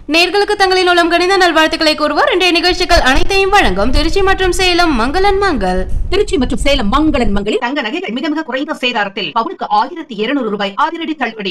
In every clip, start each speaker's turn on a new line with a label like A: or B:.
A: நேர்களுக்கு தங்களின் மூலம் கணித நல்வாழ்த்துக்களை கூறுவார் இன்றைய நிகழ்ச்சிகள் அனைத்தையும் வழங்கும் திருச்சி மற்றும் சேலம் மங்களன் மங்கள்
B: திருச்சி மற்றும் சேலம் மங்களன் மங்களில்
C: தங்க நகைகள் மிக மிக குறைந்த சேதாரத்தில் பவுனுக்கு ஆயிரத்தி இருநூறு ரூபாய் அதிரடி தள்ளுபடி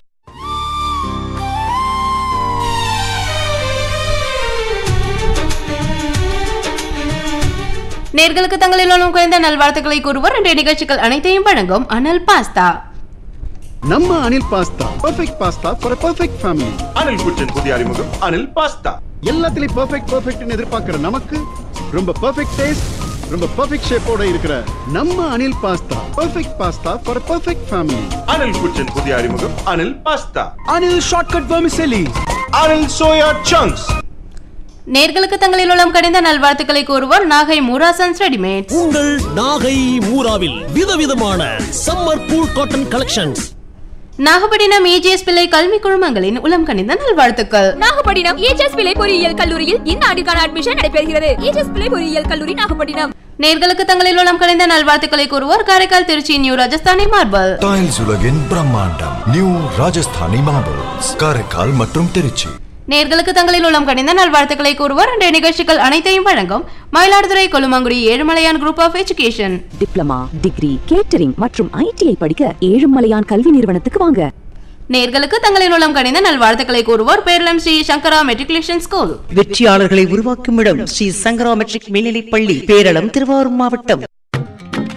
A: நேர்களுக்கு தங்களின் மூலம் குறைந்த நல்வாழ்த்துக்களை கூறுவார் இன்றைய நிகழ்ச்சிகள் அனைத்தையும் வழங்கும் அனல் பாஸ்தா
D: ನಮ್ಮ Anil pasta perfect pasta for perfect family
E: Anil kitchen புதிய அறிமுகம் அனில் பாஸ்தா
D: எல்லாத்துலயும் பெர்ஃபெக்ட் பெர்ஃபெக்ட்னு எதிர்பார்க்கிற நமக்கு ரொம்ப பெர்ஃபெக்ட் டேஸ்ட் ரொம்ப பெர்ஃபெக்ட் ஷேப்போட இருக்கிற நம்ம Anil pasta perfect pasta for perfect family
E: Anil kitchen புதிய அறிமுகம் Anil pasta
F: Anil Shortcut Vermicelli.
E: Anil soya chunks
A: நேர்களுக்கு தங்களின் மூலம் கணித நல்வாழ்த்துக்களை கூறுவார் நாகை மூராசன்ஸ் ரெடிமேட்ஸ்
G: உங்கள் நாகை மூராவில் விதவிதமான summer cool cotton collections
A: Nagapattinam EGS Pillai கல்வி குழுமங்களின் உளம் கணித நல்வாழ்த்துக்கள்
H: நாகப்பட்டினம் ஏஜஸ் பிள்ளை பொறியியல் கல்லூரியில் இந்த ஆண்டுக்கான அட்மிஷன் நடைபெறுகிறது ஏஜஸ் பிள்ளை பொறியியல் கல்லூரி நாகப்பட்டினம்
A: நேர்களுக்கு தங்களின் மூலம் கணித நல்வாழ்த்துக்களை கூறுவார் Karaikal Trichy new Rajasthani marble
I: tiles உலகின் பிரம்மாண்டம் நியூ ராஜஸ்தானி மார்பிள்ஸ் காரைக்கால் மற்றும் திருச்சி
A: நேர்களுக்கு தங்களின் மூலம் கணித நல்வாழ்த்துக்களை கூறுவார் இன்றைய நிகழ்ச்சிகள் அனைத்தையும் வழங்கும் Mayiladuthurai Kolumangudi Ezhumalaiyan group of education
B: diploma degree catering மற்றும் ஐடிஐ படிக்க ஏழுமலையான் கல்வி நிறுவனத்துக்கு வாங்க
A: நேர்களுக்கு தங்களின் மூலம் கணித நல்வாழ்த்துக்களை கூறுவோர் பேரளம் ஸ்ரீ சங்கரா மெட்ரிகுலேஷன் ஸ்கூல்
J: வெற்றியாளர்களை உருவாக்கும் இடம் ஸ்ரீ சங்கரா மெட்ரிக் மேல்நிலைப் பள்ளி பேரளம் திருவாரூர் மாவட்டம்